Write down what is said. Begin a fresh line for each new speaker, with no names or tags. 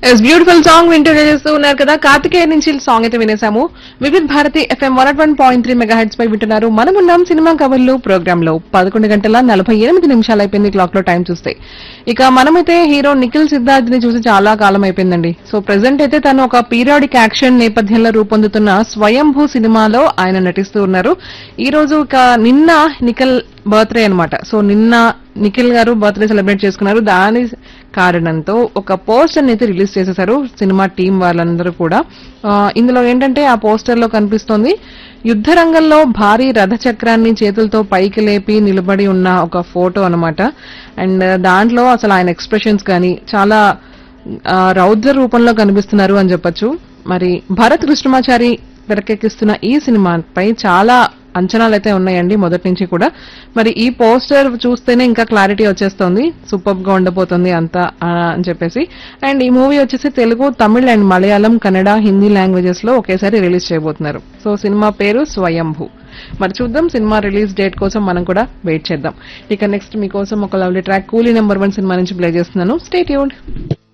yes beautiful song వింటూ చేస్తూ ఉన్నారు కదా కార్తికేయ నుంచి సాంగ్ అయితే వినేసాము Vividh Bharati FM one one point three megahertz పై వింటున్నారు మనమున్నాం సినిమా కవర్లు ప్రోగ్రామ్ లో పదకొండు గంటల నలభై ఎనిమిది నిమిషాలు అయిపోయింది క్లాక్ లో టైం చూస్తే ఇక మనమైతే హీరో నిఖిల్ సిద్ధార్థ్ ని చూసి చాలా కాలం అయిపోయిందండి సో ప్రెసెంట్ అయితే తను ఒక పీరియాడిక్ యాక్షన్ నేపథ్యంలో రూపొందుతున్న స్వయంభూ సినిమాలో ఆయన నటిస్తూ ఉన్నారు ఈ రోజు ఇక నిన్న నిఖిల్ బర్త్డే అన్నమాట సో నిన్న నిఖిల్ గారు బర్త్డే సెలబ్రేట్ చేసుకున్నారు దాని కారణంతో ఒక పోస్టర్ అయితే రిలీజ్ చేసేశారు సినిమా టీం వాళ్ళందరూ కూడా ఆ, ఇందులో ఏంటంటే ఆ పోస్టర్ లో కనిపిస్తోంది యుద్ధ రంగంలో భారీ రథ చక్రాన్ని చేతులతో పైకి లేపి నిలబడి ఉన్న ఒక ఫోటో అన్నమాట అండ్ దాంట్లో అసలు ఆయన ఎక్స్ప్రెషన్స్ కానీ చాలా ఆ, రౌద్ర రూపంలో కనిపిస్తున్నారు అని చెప్పొచ్చు మరి భరత్ కృష్ణమాచారి తెరకెక్కిస్తున్న ఈ సినిమాపై చాలా అంచనాలు అయితే ఉన్నాయండి మొదటి నుంచి కూడా మరి ఈ పోస్టర్ చూస్తేనే ఇంకా క్లారిటీ వచ్చేస్తుంది సూపర్ గా ఉండబోతుంది అంతా ఆ, అని చెప్పేసి అండ్ ఈ మూవీ వచ్చేసి తెలుగు తమిళ్ అండ్ మలయాళం కన్నడ హిందీ లాంగ్వేజెస్ లో ఒకేసారి రిలీజ్ చేయబోతున్నారు సో సినిమా పేరు స్వయంభూ మరి చూద్దాం సినిమా రిలీజ్ డేట్ కోసం మనం కూడా వెయిట్ చేద్దాం ఇక నెక్స్ట్ మీకోసం ఒక lovely track Coolie number one సినిమా నుంచి ప్లే చేస్తున్నాను స్టేట్ యూడ్